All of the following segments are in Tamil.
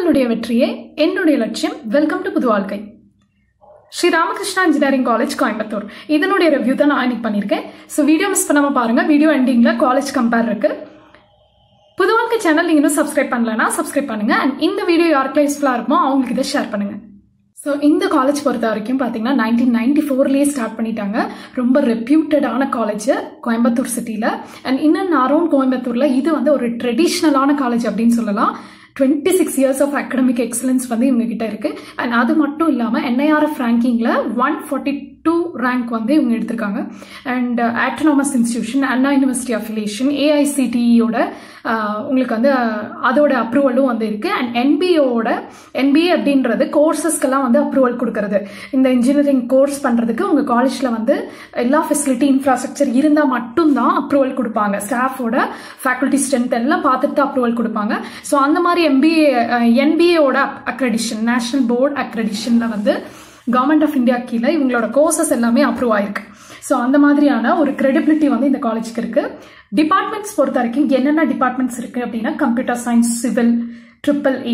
உங்களுடைய வெற்றியே என்னுடைய லட்சியம் வெல்கம் டு புது வாழ்க்கை ஸ்ரீ ராமகிருஷ்ணா இன்ஜினியரிங் காலேஜ் கோயம்புத்தூர் இதனுடைய ரிவ்யூ தான் நான் இன்னைக்கு பண்ணியிருக்கேன் ஸோ வீடியோ மிஸ் பண்ணாமல் பாருங்கள் வீடியோ எண்டிங்கில் காலேஜ் கம்பேர் இருக்கு புது வாழ்க்கை சேனல் நீங்கள் இன்னும் சப்ஸ்கிரைப் பண்ணலன்னா சப்ஸ்கிரைப் பண்ணுங்க அண்ட் இந்த வீடியோ யாருக்கு யூஸ்ஃபுல்லாக இருக்குமோ அவங்களுக்கு இதை ஷேர் பண்ணுங்க ஸோ இந்த காலேஜ் பொறுத்த வரைக்கும் பார்த்தீங்கன்னா நைன்டீன் நைன்டி ஃபோர்லேயே ஸ்டார்ட் பண்ணிட்டாங்க ரொம்ப ரெப்யூட்டடான காலேஜ் கோயம்புத்தூர் சிட்டியில் அண்ட் இன்னும் அரௌண்ட் கோயம்புத்தூரில் இது வந்து ஒரு ட்ரெடிஷ்னலான காலேஜ் அப்படின்னு சொல்லலாம் twenty six years of academic excellence வந்து இவங்க கிட்ட இருக்கு அண்ட் அது மட்டும் இல்லாமல் என்ஐஆர்எஃப் ரேங்கிங்கில் ஒன் ஃபார்ட்டி டூ ரேங்க் வந்து இவங்க எடுத்திருக்காங்க and autonomous institution Anna university affiliation ஏஐசிடிஇயோட உங்களுக்கு வந்து அதோட அப்ரூவலும் வந்து இருக்கு அண்ட் என்பிஓட என்பிஏ அப்படின்றது கோர்சஸ்க்கெல்லாம் வந்து அப்ரூவல் கொடுக்கறது இந்த இன்ஜினியரிங் கோர்ஸ் பண்ணுறதுக்கு உங்கள் காலேஜில் வந்து எல்லா ஃபெசிலிட்டி இன்ஃப்ராஸ்ட்ரக்சர் இருந்தால் மட்டும்தான் அப்ரூவல் கொடுப்பாங்க ஸ்டாஃபோட ஃபேக்கல்ட்டி ஸ்ட்ரென்த் எல்லாம் பார்த்துட்டு தான் அப்ரூவல் கொடுப்பாங்க ஸோ அந்த மாதிரி எம்பிஏ என்பிஏவோட அக்ரெடிஷன் நேஷனல் போர்டு அக்ரெடிஷனில் வந்து கவர்மெண்ட் ஆஃப் இந்தியா கீழே இவங்களோட கோர்சஸ் எல்லாமே அப்ரூவ் ஆயிருக்கு ஸோ அந்த மாதிரியான ஒரு கிரெடிபிலிட்டி வந்து இந்த காலேஜுக்கு இருக்கு டிபார்ட்மெண்ட்ஸ் பொறுத்த வரைக்கும் என்னென்ன டிபார்ட்மெண்ட்ஸ் இருக்கு அப்படின்னா computer science civil triple E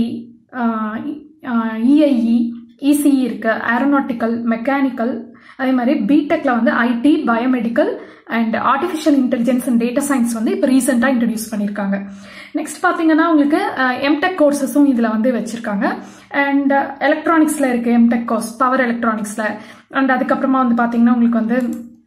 EIE ECE இருக்கு ஏரோநாட்டிக்கல் மெக்கானிக்கல் அதே மாதிரி பிடெக்ல வந்து IT biomedical and artificial intelligence and data science வந்து இப்போ ரீசெண்டாக இன்ட்ரடியூஸ் பண்ணியிருக்காங்க நெக்ஸ்ட் பார்த்தீங்கன்னா உங்களுக்கு எம்டெக் கோர்சஸும் இதில் வந்து வச்சுருக்காங்க அண்ட் எலக்ட்ரானிக்ஸில் இருக்குது எம்டெக் கோர்ஸ் பவர் எலக்ட்ரானிக்ஸில் அண்ட் அதுக்கப்புறமா வந்து பார்த்தீங்கன்னா உங்களுக்கு வந்து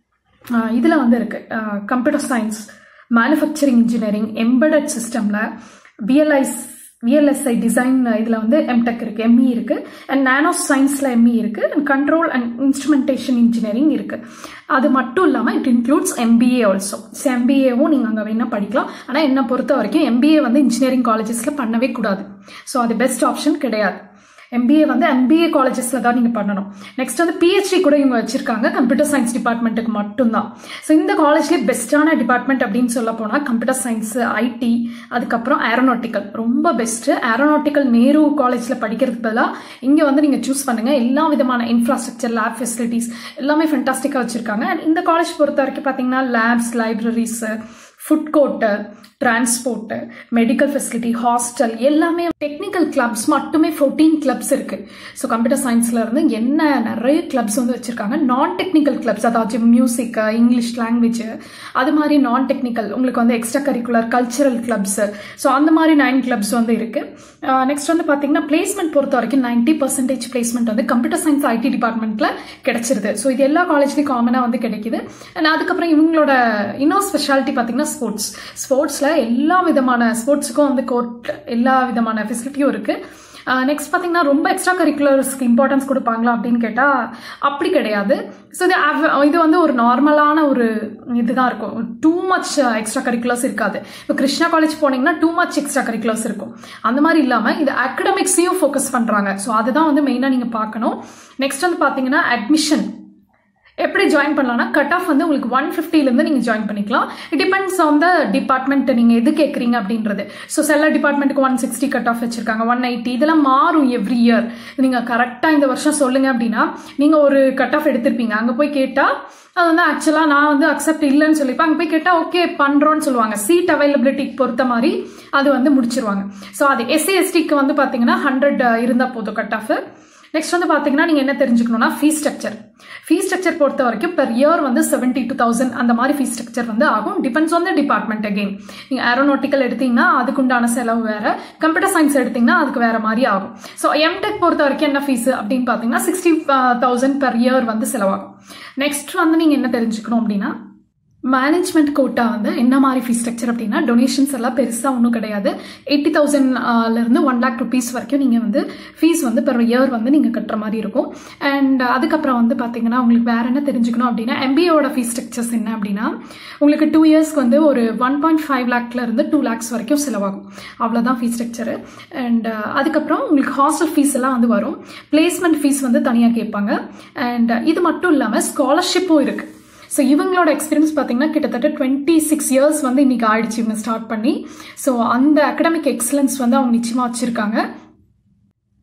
இதில் வந்து இருக்குது computer science manufacturing engineering embedded சிஸ்டமில் பிஎல்ஐஸ் விஎல்எஸ்ஐ டிசைன் இதில் வந்து எம்டெக் இருக்குது எம்இ இருக்குது அண்ட் நானோ சயின்ஸில் எம்இ இருக்குது and control and instrumentation engineering இருக்குது அது மட்டும் இல்லாமல் it includes MBA also so எம்பிஏவும் நீங்கள் அங்கே வேணால் படிக்கலாம் ஆனால் என்னை பொறுத்த வரைக்கும் எம்பிஏ வந்து இன்ஜினியரிங் காலேஜஸில் பண்ணவே கூடாது ஸோ அது பெஸ்ட் ஆப்ஷன் கிடையாது எம்பிஏ வந்து எம்பிஏ காலேஜஸில் தான் நீங்கள் பண்ணணும் நெக்ஸ்ட் வந்து பிஹெச்டி கூட இவங்க வச்சிருக்காங்க கம்ப்யூட்டர் சயின்ஸ் டிபார்ட்மெண்ட்டுக்கு மட்டும்தான் ஸோ இந்த காலேஜ்லேயே பெஸ்ட்டான டிபார்ட்மெண்ட் அப்படின்னு சொல்ல போனால் கம்ப்யூட்டர் சயின்ஸ் ஐடி அதுக்கப்புறம் ஏரோநாட்டிக்கல் ரொம்ப பெஸ்ட்டு ஏரோநாட்டிக்கல் நேரு காலேஜில் படிக்கிறதுக்கு பதிலாக இங்கே வந்து நீங்கள் சூஸ் பண்ணுங்கள் எல்லா விதமான இன்ஃப்ராஸ்ட்ரக்சர் லேப் ஃபெசிலிட்டிஸ் எல்லாமே ஃபென்டாஸ்டிக்காக வச்சுருக்காங்க அண்ட் இந்த காலேஜ் பொறுத்த வரைக்கும் பார்த்தீங்கன்னா labs libraries food court transport medical facility hostel எல்லாமே டெக்னிக்கல் கிளப்ஸ் மட்டுமே ஃபோர்டீன் கிளப்ஸ் இருக்கு ஸோ கம்ப்யூட்டர் சயின்ஸ்ல இருந்து என்ன நிறைய கிளப்ஸ் வந்து வச்சிருக்காங்க நான் டெக்னிக்கல் கிளப்ஸ் அதாச்சும் மியூசிக் இங்கிலீஷ் லாங்குவேஜ் அது மாதிரி நான் டெக்னிக்கல் உங்களுக்கு வந்து extra curricular cultural clubs so அந்த மாதிரி நைன் கிளப்ஸ் வந்து இருக்கு நெக்ஸ்ட் வந்து பார்த்தீங்கன்னா பிளேஸ்மெண்ட் பொறுத்த வரைக்கும் நைன்டி பர்சன்டேஜ் பிளேஸ்மெண்ட் வந்து கம்ப்யூட்டர் சயின்ஸ் ஐடி டிபார்ட்மெண்ட்ல கிடைச்சிருது ஸோ இது எல்லா காலேஜ்லையும் காமனாக வந்து கிடைக்குது அண்ட் அதுக்கப்புறம் இவங்களோட இன்னொரு ஸ்பெஷாலிட்டி பார்த்தீங்கன்னா ஸ்போர்ட்ஸ் ஸ்போர்ட்ஸில் எல்லா விதமான ஸ்போர்ட்ஸுக்கும் வந்து கோர்ட் எல்லா விதமான ஃபெசிலிட்டியும் இருக்குது நெக்ஸ்ட் பார்த்தீங்கன்னா ரொம்ப எக்ஸ்ட்ரா கரிக்குலர்ஸ்க்கு இம்பார்ட்டன்ஸ் கொடுப்பாங்களா அப்படின்னு கேட்டால் அப்படி கிடையாது ஸோ இது இது வந்து ஒரு நார்மலான ஒரு இதுதான் இருக்கும் டூ மச் எக்ஸ்ட்ரா கரிக்குலர்ஸ் இருக்காது இப்போ கிருஷ்ணா காலேஜ் போனீங்கன்னா டூ மச் எக்ஸ்ட்ரா கரிக்குலர்ஸ் இருக்கும் அந்த மாதிரி இல்லாமல் இது அகடமிக்ஸையும் ஃபோக்கஸ் பண்ணுறாங்க ஸோ அதுதான் வந்து மெயினாக நீங்கள் பார்க்கணும் நெக்ஸ்ட் வந்து பார்த்தீங்கன்னா அட்மிஷன் எப்படி ஜாயின் பண்ணலாம்னா கட் ஆஃப் வந்து உங்களுக்கு ஒன் ஃபிஃப்டிலேருந்து நீங்கள் ஜாயின் பண்ணிக்கலாம் it depends on the department நீங்கள் எது கேட்குறீங்க அப்படின்றது ஸோ சில டிபார்ட்மெண்ட்டுக்கு ஒன் சிக்ஸ்டி கட் ஆஃப் வச்சிருக்காங்க ஒன் எயிட்டி இதெல்லாம் மாறும் எவ்ரி இயர் நீங்கள் கரெக்டாக இந்த வருஷம் சொல்லுங்க அப்படின்னா நீங்கள் ஒரு கட் ஆஃப் எடுத்திருப்பீங்க அங்கே போய் கேட்டால் அது வந்து ஆக்சுவலாக நான் வந்து அக்செப்ட் இல்லைன்னு சொல்லிப்பேன் அங்கே போய் கேட்டால் ஓகே பண்ணுறோன்னு சொல்லுவாங்க சீட் அவைலபிலிட்டிக்கு பொறுத்த மாதிரி அது வந்து முடிச்சிருவாங்க ஸோ அது எஸ்சி எஸ்டிக்கு வந்து பார்த்தீங்கன்னா ஹண்ட்ரட் இருந்தால் போதும் கட் ஆஃப் நெக்ஸ்ட் வந்து பார்த்தீங்கன்னா நீங்கள் என்ன தெரிஞ்சுக்கணும்னா ஃபீஸ் ஸ்ட்ரக்சர் ஃபீஸ் ஸ்ட்ரக்சர் பொறுத்த வரைக்கும் பெர் இயர் வந்து செவன்டி டூ தௌசண்ட் அந்த மாதிரி ஃபீஸ் ஸ்ட்ரக்சர் வந்து ஆகும் depends on the department again நீங்கள் ஏரோநாட்டிக்கல் எடுத்தீங்கன்னா அதுக்குண்டான செலவு வேற கம்ப்யூட்டர் சயின்ஸ் எடுத்தீங்கன்னா அதுக்கு வேற மாதிரி ஆகும் ஸோ எம்டெக் பொறுத்த வரைக்கும் என்ன ஃபீஸ் அப்படின்னு பார்த்தீங்கன்னா சிக்ஸ்டி தௌசண்ட் பெர் இயர் வந்து செலவாகும் நெக்ஸ்ட் வந்து நீங்கள் என்ன தெரிஞ்சுக்கணும் அப்படின்னா மேனேஜ்மெண்ட் கோட்டா வந்து என்ன மாதிரி ஃபீஸ் ஸ்ட்ரக்சர் அப்படின்னா டொனேஷன்ஸ் எல்லாம் பெருசாக ஒன்றும் கிடையாது எயிட்டி தௌசண்ட்லேருந்து ஒன் லேக் ருபீஸ் வரைக்கும் நீங்கள் வந்து ஃபீஸ் வந்து பெர் இயர் வந்து நீங்கள் கட்டுற மாதிரி இருக்கும் அண்ட் அதுக்கப்புறம் வந்து பார்த்தீங்கன்னா உங்களுக்கு வேற என்ன தெரிஞ்சுக்கணும் அப்படின்னா எம்பிஏவோட ஃபீஸ் ஸ்ட்ரக்சர்ஸ் என்ன அப்படின்னா உங்களுக்கு டூ இயர்ஸ்க்கு வந்து ஒரு ஒன் பாயிண்ட் ஃபைவ் லேக்ல இருந்து டூ லேக்ஸ் வரைக்கும் செலவாகும் அவ்வளோதான் ஃபீஸ் ஸ்ட்ரக்சரு அண்ட் அதுக்கப்புறம் உங்களுக்கு ஹாஸ்டல் ஃபீஸ் எல்லாம் வந்து வரும் பிளேஸ்மெண்ட் ஃபீஸ் வந்து தனியாக கேட்பாங்க அண்ட் இது மட்டும் இல்லாமல் ஸ்காலர்ஷிப்பும் இருக்குது ஸோ இவங்களோட எக்ஸ்பீரியன்ஸ் பார்த்தீங்கன்னா கிட்டத்தட்ட டுவெண்ட்டி சிக்ஸ் இயர்ஸ் வந்து இன்னைக்கு ஆயிடுச்சு இவங்க ஸ்டார்ட் பண்ணி ஸோ அந்த அகடமிக் எக்ஸலன்ஸ் வந்து அவங்க நிச்சயமாக வச்சுருக்காங்க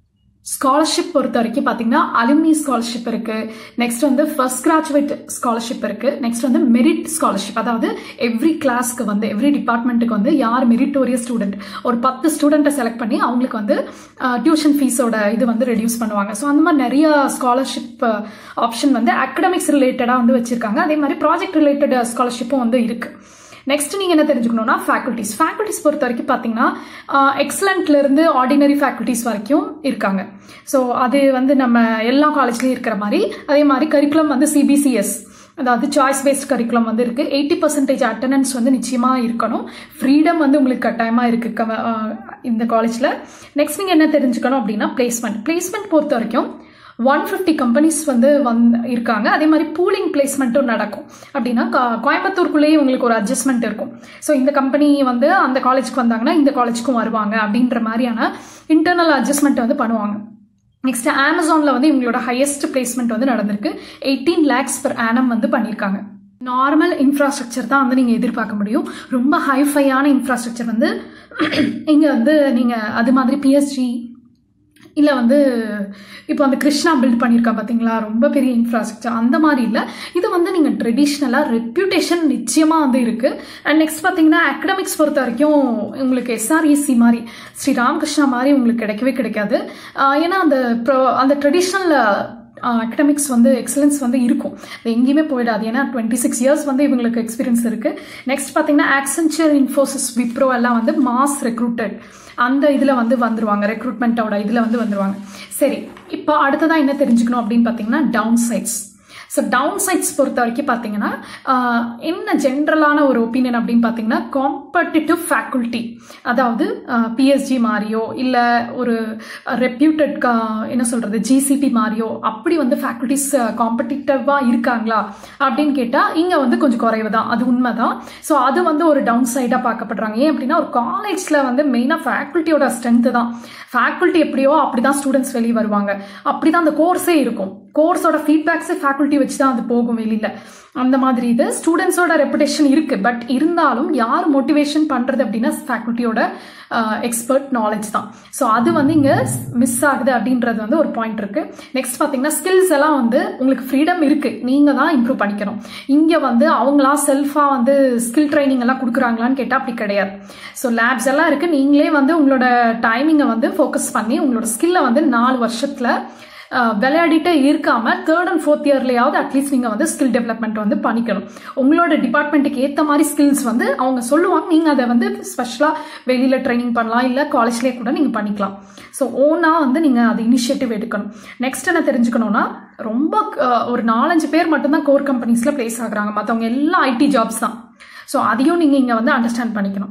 ஸ்காலர்ஷிப் பொறுத்த வரைக்கும் பார்த்தீங்கன்னா அலுமினி ஸ்காலர்ஷிப் இருக்கு நெக்ஸ்ட் வந்து ஃபர்ஸ்ட் கிராஜுவேட் ஸ்காலர்ஷிப் இருக்கு நெக்ஸ்ட் வந்து மெரிட் ஸ்காலர்ஷிப் அதாவது எவ்ரி கிளாஸ்க்கு வந்து எவ்ரி டிபார்ட்மெண்ட்டுக்கு வந்து யார் மெரிட்டோரியஸ் ஸ்டூடெண்ட் ஒரு பத்து ஸ்டூடெண்ட்டை செலக்ட் பண்ணி அவங்களுக்கு வந்து டியூஷன் ஃபீஸோட இது வந்து ரெடியூஸ் பண்ணுவாங்க ஸோ அந்த மாதிரி நிறைய ஸ்காலர்ஷிப் ஆப்ஷன் வந்து அகடமிக்ஸ் ரிலேட்டடாக வந்து வச்சிருக்காங்க அதே மாதிரி ப்ராஜெக்ட் ரிலேட்டட் ஸ்காலர்ஷிப்பும் வந்து இருக்கு நெக்ஸ்ட் நீங்க என்ன தெரிஞ்சுக்கணும்னா ஃபேக்கல்டிஸ் ஃபேக்கல்டிஸ் பொறுத்த வரைக்கும் பார்த்தீங்கன்னா எக்ஸலண்ட்ல இருந்து ஆர்டினரி ஃபேக்கல்டிஸ் வரைக்கும் இருக்காங்க ஸோ அது வந்து நம்ம எல்லா காலேஜ்லயும் இருக்கிற மாதிரி அதே மாதிரி கரிக்குலம் வந்து சிபிசிஎஸ் அதாவது சாய்ஸ் பேஸ்ட் கரிக்குலம் வந்து இருக்கு எயிட்டி பர்சன்டேஜ் அட்டண்டன்ஸ் வந்து நிச்சயமா இருக்கணும் ஃப்ரீடம் வந்து உங்களுக்கு கட்டாயமா இருக்கு க- அஹ் இந்த காலேஜ்ல நெக்ஸ்ட் நீங்க என்ன தெரிஞ்சுக்கணும் அப்படின்னா பிளேஸ்மெண்ட் பிளேஸ்மெண்ட் பொறுத்த வரைக்கும் ஒன் ஃபிஃப்டி கம்பெனிஸ் வந்து வந் இருக்காங்க அதே மாதிரி பூலிங் பிளேஸ்மெண்ட்டும் நடக்கும் அப்படின்னா கா- கோயம்புத்தூருக்குள்ளேயே உங்களுக்கு ஒரு அட்ஜஸ்ட்மெண்ட் இருக்கும் ஸோ இந்த கம்பெனி வந்து அந்த காலேஜ்க்கு வந்தாங்கன்னா இந்த காலேஜ்க்கும் வருவாங்க அப்படின்ற மாதிரியான இன்டர்னல் அட்ஜஸ்ட்மெண்ட் வந்து பண்ணுவாங்க நெக்ஸ்ட் அமேசான்ல வந்து இவங்களோட ஹையஸ்ட் பிளேஸ்மெண்ட் வந்து நடந்திருக்கு எயிட்டீன் லேக்ஸ் per annum வந்து பண்ணியிருக்காங்க நார்மல் இன்ஃப்ராஸ்ட்ரக்சர் தான் வந்து நீங்கள் எதிர்பார்க்க முடியும் ரொம்ப ஹைஃபையான இன்ஃப்ராஸ்ட்ரக்சர் வந்து இங்கே வந்து நீங்கள் அது மாதிரி பிஎஸ்ஜி இல்லை வந்து இப்போ அந்த கிருஷ்ணா பில்ட் பண்ணியிருக்கா பார்த்தீங்களா ரொம்ப பெரிய இன்ஃப்ராஸ்ட்ரக்சர் அந்த மாதிரி இல்லை இது வந்து நீங்கள் ட்ரெடிஷ்னலாக ரெப்யூட்டேஷன் நிச்சயமாக வந்து இருக்குது அண்ட் நெக்ஸ்ட் பார்த்தீங்கன்னா அகடமிக்ஸ் பொறுத்த வரைக்கும் உங்களுக்கு எஸ்ஆர்இசி மாதிரி ஸ்ரீ ராமகிருஷ்ணா மாதிரி உங்களுக்கு கிடைக்கவே கிடைக்காது ஆஹ் ஏன்னா அந்த pro- அந்த ட்ரெடிஷ்னல் அகடமிக்ஸ் வந்து எக்ஸலன்ஸ் வந்து இருக்கும் அது எங்கேயுமே போயிடாது ஏன்னா டுவெண்ட்டி சிக்ஸ் இயர்ஸ் வந்து இவங்களுக்கு எக்ஸ்பீரியன்ஸ் இருக்கு நெக்ஸ்ட் பார்த்தீங்கன்னா ஆக்சென்ச்சர் இன்ஃபோசிஸ் விப்ரோ எல்லாம் வந்து மாஸ் ரெக்ரூட்டட் அந்த இதில் வந்து வந்துருவாங்க ரெக்ரூட்மெண்ட்டோட இதில் வந்து வந்துருவாங்க சரி இப்போ அடுத்ததான் என்ன தெரிஞ்சுக்கணும் அப்படின்னு பார்த்தீங்கன்னா downsides so downsides பொறுத்த வரைக்கும் பார்த்தீங்கன்னா ஆஹ், என்ன ஜென்ரலான ஒரு ஒப்பீனியன் அப்படின்னு பார்த்தீங்கன்னா காம்படிட்டிவ் ஃபேக்கல்ட்டி அதாவது பிஎஸ்ஜி மாதிரியோ இல்லை ஒரு ரெப்யூட்டட் என்ன சொல்கிறது ஜிசிபி மாதிரியோ அப்படி வந்து ஃபேக்கல்ட்டிஸ் காம்படிட்டிவாக இருக்காங்களா அப்படின்னு கேட்டால் இங்கே வந்து கொஞ்சம் குறைவு தான் அது உண்மைதான் ஸோ அது வந்து ஒரு டவுன் சைடாக பார்க்கப்படுறாங்க ஏன் அப்படின்னா ஒரு காலேஜில் வந்து மெயினாக ஃபேக்கல்ட்டியோட ஸ்ட்ரென்த்து தான் ஃபேக்கல்ட்டி எப்படியோ அப்படி தான் ஸ்டூடெண்ட்ஸ் வெளியே வருவாங்க அப்படி தான் அந்த கோர்ஸே இருக்கும் கோர்ஸோட ஃபீட்பேக்ஸே ஃபேக்கல்ட்டி வச்சு தான் அது போகும் வெளியில் அந்த மாதிரி இது ஸ்டூடெண்ட்ஸோட ரெப்புடேஷன் இருக்கு பட் இருந்தாலும் யார் மோட்டிவேஷன் பண்றது அப்படின்னா ஃபேக்கல்ட்டியோட எக்ஸ்பர்ட் நாலேஜ் தான் ஸோ அது வந்து இங்க மிஸ் ஆகுது அப்படின்றது வந்து ஒரு பாயிண்ட் இருக்கு நெக்ஸ்ட் பார்த்தீங்கன்னா ஸ்கில்ஸ் எல்லாம் வந்து உங்களுக்கு ஃப்ரீடம் இருக்கு நீங்க தான் இம்ப்ரூவ் பண்ணிக்கணும் இங்க வந்து அவங்களா செல்ஃபா வந்து ஸ்கில் ட்ரைனிங் எல்லாம் கொடுக்குறாங்களான்னு கேட்டால் அப்படி கிடையாது ஸோ லேப்ஸ் எல்லாம் இருக்கு நீங்களே வந்து உங்களோட டைமிங்கை வந்து ஃபோக்கஸ் பண்ணி உங்களோட ஸ்கில்லை வந்து நாலு வருஷத்துல அஹ், விளையாடிட்டே இருக்காம தேர்ட் அண்ட் ஃபோர்த் இயர்லயாவது அட்லீஸ்ட் நீங்க வந்து ஸ்கில் டெவலப்மெண்ட் வந்து பண்ணிக்கணும் உங்களோட டிபார்ட்மெண்ட்டுக்கு ஏத்த மாதிரி ஸ்கில்ஸ் வந்து அவங்க சொல்லுவாங்க நீங்க அதை வந்து ஸ்பெஷலா வெளியில ட்ரைனிங் பண்ணலாம் இல்ல காலேஜ்லயே கூட நீங்க பண்ணிக்கலாம் ஸோ ஓனா வந்து நீங்க அது இனிஷியேட்டிவ் எடுக்கணும் நெக்ஸ்ட் என்ன தெரிஞ்சுக்கணும்னா ரொம்ப அஹ், ஒரு நாலஞ்சு பேர் மட்டும்தான் கோர் கம்பெனிஸ்ல பிளேஸ் ஆகுறாங்க மற்றவங்க எல்லாம் ஐடி ஜாப்ஸ் தான் ஸோ அதையும் நீங்க இங்க வந்து அண்டர்ஸ்டாண்ட் பண்ணிக்கணும்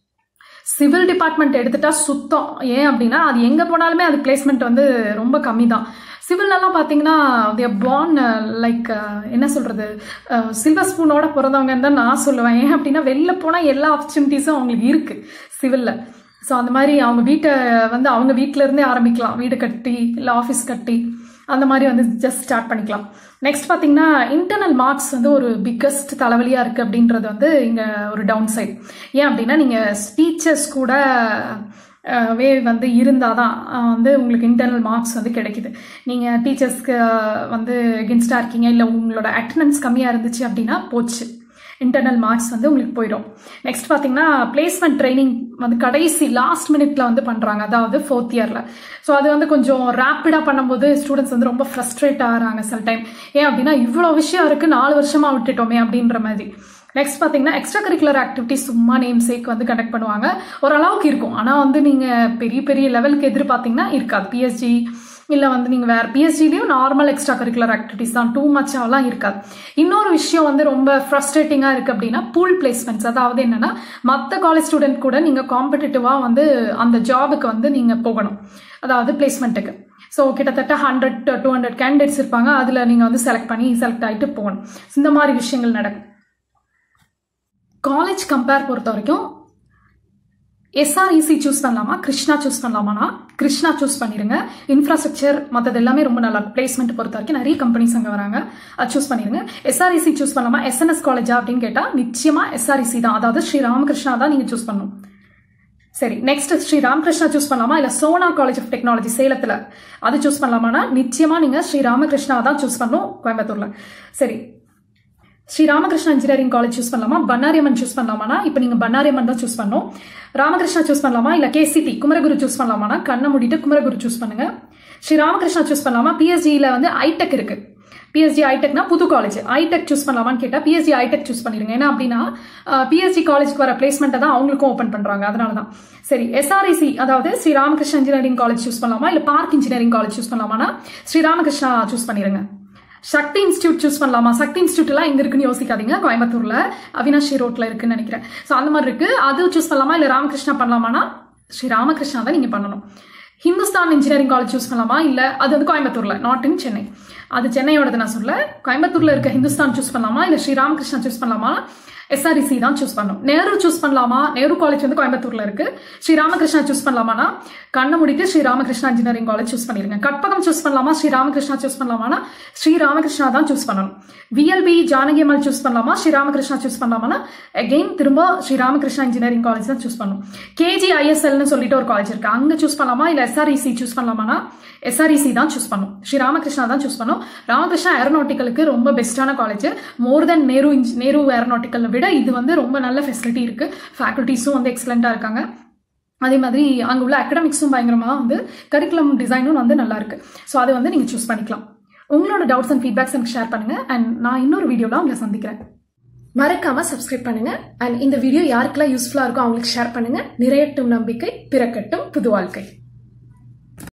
சிவில் டிபார்ட்மெண்ட் எடுத்துட்டா சுத்தம் ஏன் அப்படின்னா அது எங்க போனாலுமே அது பிளேஸ்மெண்ட் வந்து ரொம்ப கம்மி தான் சிவில்லலாம் பார்த்தீங்கன்னா பார்ன் லைக் என்ன சொல்றது சில்வர் ஸ்பூனோட பிறந்தவங்கன்னு தான் நான் சொல்லுவேன் ஏன் அப்படின்னா வெளில போனால் எல்லா ஆப்பர்ச்சுனிட்டிஸும் அவங்களுக்கு இருக்கு சிவில்ல ஸோ அந்த மாதிரி அவங்க வீட்டை வந்து அவங்க வீட்டில இருந்தே ஆரம்பிக்கலாம் வீடு கட்டி இல்லை ஆஃபீஸ் கட்டி அந்த மாதிரி வந்து ஜஸ்ட் ஸ்டார்ட் பண்ணிக்கலாம் நெக்ஸ்ட் பார்த்தீங்கன்னா இன்டர்னல் மார்க்ஸ் வந்து ஒரு பிக்கஸ்ட் தலைவலியாக இருக்குது அப்படின்றது வந்து இங்கே ஒரு டவுன் சைட் ஏன் அப்படின்னா நீங்கள் டீச்சர்ஸ் கூட அஹ், வே வந்து இருந்தால் தான் அஹ், வந்து உங்களுக்கு இன்டர்னல் மார்க்ஸ் வந்து கிடைக்குது நீங்கள் டீச்சர்ஸ்க்கு வந்து எகென்ஸ்டாக இருக்கீங்க இல்லை உங்களோட அட்டண்டன்ஸ் கம்மியாக இருந்துச்சு அப்படின்னா போச்சு இன்டர்னல் மார்க்ஸ் வந்து உங்களுக்கு போயிடும் நெக்ஸ்ட் பார்த்தீங்கன்னா பிளேஸ்மெண்ட் ட்ரைனிங் வந்து கடைசி லாஸ்ட் மினிட்ல வந்து பண்ணுறாங்க அதாவது ஃபோர்த் இயரில் ஸோ அது வந்து கொஞ்சம் ரேப்பிடாக பண்ணும்போது ஸ்டூடெண்ட்ஸ் வந்து ரொம்ப ஃப்ரஸ்ட்ரேட் ஆகிறாங்க சில டைம் ஏன் அப்படின்னா இவ்வளோ விஷயம் இருக்குது நாலு வருஷமா விட்டுட்டோமே அப்படின்ற மாதிரி நெக்ஸ்ட் பார்த்தீங்கன்னா எக்ஸ்ட்ரா கரிக்குலர் ஆக்டிவிட்டிஸ் சும்மா நேம் சேக் வந்து கண்டக்ட் பண்ணுவாங்க ஓரளவுக்கு இருக்கும் ஆனால் வந்து நீங்கள் பெரிய பெரிய லெவலுக்கு எதிர்பார்த்தீங்கன்னா இருக்காது பிஎஸ்ஜி இல்லை வந்து நீங்கள் வேறு பிஎஸ்ஜிலையும் நார்மல் எக்ஸ்ட்ரா கரிக்குலர் ஆக்டிவிட்டிஸ் தான் டூ மச்சாலாம் இருக்காது இன்னொரு விஷயம் வந்து ரொம்ப ஃப்ரஸ்ட்ரேட்டிங்காக இருக்குது அப்படின்னா பூல் பிளேஸ்மெண்ட்ஸ் அதாவது என்னன்னா மற்ற காலேஜ் ஸ்டூடெண்ட் கூட நீங்கள் காம்படிட்டிவாக வந்து அந்த ஜாபுக்கு வந்து நீங்கள் போகணும் அதாவது பிளேஸ்மெண்ட்டுக்கு ஸோ கிட்டத்தட்ட ஹண்ட்ரட் டூ ஹண்ட்ரட் கேண்டிடேட்ஸ் இருப்பாங்க அதில் நீங்கள் வந்து செலக்ட் பண்ணி செலக்ட் ஆகிட்டு போகணும் இந்த மாதிரி விஷயங்கள் நடக்கும் காலேஜ் கம்பேர் பொறுத்த வரைக்கும் எஸ்ஆர்இசி சூஸ் பண்ணலாமா கிருஷ்ணா சூஸ் பண்ணலாமானா கிருஷ்ணா சூஸ் பண்ணிருங்க இன்ஃப்ராஸ்ட்ரக்சர் மற்றது எல்லாமே ரொம்ப நல்லா இருக்கும் பிளேஸ்மெண்ட் பொறுத்த வரைக்கும் நிறைய கம்பெனிஸ் அங்கே வராங்க அது சூஸ் பண்ணிருங்க எஸ்ஆர்இசி சூஸ் பண்ணலாமா எஸ்என்எஸ் காலேஜா அப்படின்னு கேட்டால் நிச்சயமா எஸ்ஆர்இசி தான் அதாவது ஸ்ரீ ராமகிருஷ்ணா தான் நீங்கள் சூஸ் பண்ணணும் சரி நெக்ஸ்ட் ஸ்ரீ ராமகிருஷ்ணா சூஸ் பண்ணலாமா இல்ல சோனா காலேஜ் ஆஃப் டெக்னாலஜி சேலத்துல அது சூஸ் பண்ணலாமானா நிச்சயமா நீங்க ஸ்ரீ ராமகிருஷ்ணா தான் சூஸ் பண்ணணும் கோயம்புத்தூர்ல சரி Sri Ramakrishna engineering college choose பண்ணலாமா பன்னாரியம்மன் சூஸ் பண்ணலாமானா இப்போ நீங்க பன்னாரியம்மன் தான் சூஸ் பண்ணணும் ராமகிருஷ்ணா சூஸ் பண்ணலாமா இல்ல கேசிடி குமரகுரு சூஸ் பண்ணலாமானா கண்ணை மூடிட்டு குமரகுரு சூஸ் பண்ணுங்க ஸ்ரீ ராமகிருஷ்ணா சூஸ் பண்ணலாமா பிஎஸ்ஜியில் வந்து ஐடெக் இருக்கு பிஎஸ்ஜி ஐடெக்னா புது காலேஜ் ஐடெக் சூஸ் பண்ணலாமான்னு கேட்டா பிஎஸ்ஜி ஐடெக் சூஸ் பண்ணிருங்க ஏன்னா அப்படின்னா பிஎஸ்ஜி காலேஜ்க்கு வர பிளேஸ்மெண்ட்டை தான் அவங்களுக்கும் ஓப்பன் பண்றாங்க அதனால தான் சரி எஸ்ஆர்ஐசி அதாவது Sri Ramakrishna engineering college choose பண்ணலாமா இல்ல பார்க் இன்ஜினியரிங் காலேஜ் சூஸ் பண்ணலாமானா ஸ்ரீ ராமகிருஷ்ணா சூஸ் பண்ணிருங்க சக்தி இன்ஸ்டியூட் சூஸ் பண்ணலாமா சக்தி இன்ஸ்டியூட் எல்லாம் எங்க இருக்குன்னு யோசிக்காதீங்க கோயம்புத்தூர்ல அவினாஷி ரோட்ல இருக்குன்னு நினைக்கிறேன் ஸோ அந்த மாதிரி இருக்கு அது சூஸ் பண்ணலாமா இல்ல ராமகிருஷ்ணா பண்ணலாமானா ஸ்ரீ ராமகிருஷ்ணா தான் நீங்க பண்ணணும் ஹிந்துஸ்தான் இன்ஜினியரிங் காலேஜ் சூஸ் பண்ணலாமா இல்ல அது வந்து கோயம்புத்தூர்ல நாட் இன் சென்னை அது சென்னையோடது நான் சொல்ல கோயம்புத்தூர்ல இருக்க ஹிந்துஸ்தான் சூஸ் பண்ணலாமா இல்ல ஸ்ரீ ராமகிருஷ்ணா சூஸ் பண்ணலாமா எஸ்ஆர்இசி தான் சூஸ் பண்ணணும் நேரு சூஸ் பண்ணலாமா நேரு காலேஜ் வந்து கோயம்புத்தூர்ல இருக்கு ஸ்ரீ ராமகிருஷ்ணா சூஸ் பண்ணலாமானா கண்ணை முடிட்டு Sri Ramakrishna engineering college choose பண்ணிருங்க கற்பகம் சூஸ் பண்ணலாமா ஸ்ரீ ராமகிருஷ்ணா சூஸ் பண்ணலாமானா ஸ்ரீ ராமகிருஷ்ணா தான் சூஸ் பண்ணணும் விஎல்பி ஜானகி அம்மாள் சூஸ் பண்ணலாமா ஸ்ரீ ராமகிருஷ்ணா சூஸ் பண்ணலாமானா அகெயின் திரும்ப ஸ்ரீ ராமகிருஷ்ணா இன்ஜினியரிங் காலேஜ் தான் சூஸ் பண்ணணும் கேஜி ஐஎஸ்எல்னு சொல்லிட்டு ஒரு காலேஜ் இருக்கு அங்க சூஸ் பண்ணலாமா இல்ல எஸ்ஆர்இசி சூஸ் பண்ணலாமானா எஸ்ஆர்இசி தான் சூஸ் பண்ணும் ஸ்ரீ ராமகிருஷ்ணா தான் சூஸ் பண்ணும் ராமகிருஷ்ணா ஏரோநாட்டிக்கலுக்கு ரொம்ப பெஸ்டான காலேஜ் மோர் தென் நேரு இன்ஜ் நேரு ஏரோநாட்டிக்கலை விட இது வந்து ரொம்ப நல்ல ஃபெசிலிட்டி இருக்கு ஃபேக்கல்ட்டிஸும் வந்து எக்ஸலண்டா இருக்காங்க அதே மாதிரி அங்கே உள்ள அகடமிக்ஸும் பயங்கரமாக வந்து கரிக்குலம் டிசைனும் வந்து நல்லா இருக்கு ஸோ அதை வந்து நீங்கள் சூஸ் பண்ணிக்கலாம் உங்களோட டவுட்ஸ் அண்ட் ஃபீட்பேக்ஸ் எனக்கு ஷேர் பண்ணுங்க அண்ட் நான் இன்னொரு வீடியோவில் உங்களை சந்திக்கிறேன் மறக்காம சப்ஸ்கிரைப் பண்ணுங்க அண்ட் இந்த வீடியோ யாருக்கெல்லாம் யூஸ்ஃபுல்லா இருக்கோ அவங்களுக்கு ஷேர் பண்ணுங்க நிறையட்டும் நம்பிக்கை பிறக்கட்டும் புது வாழ்க்கை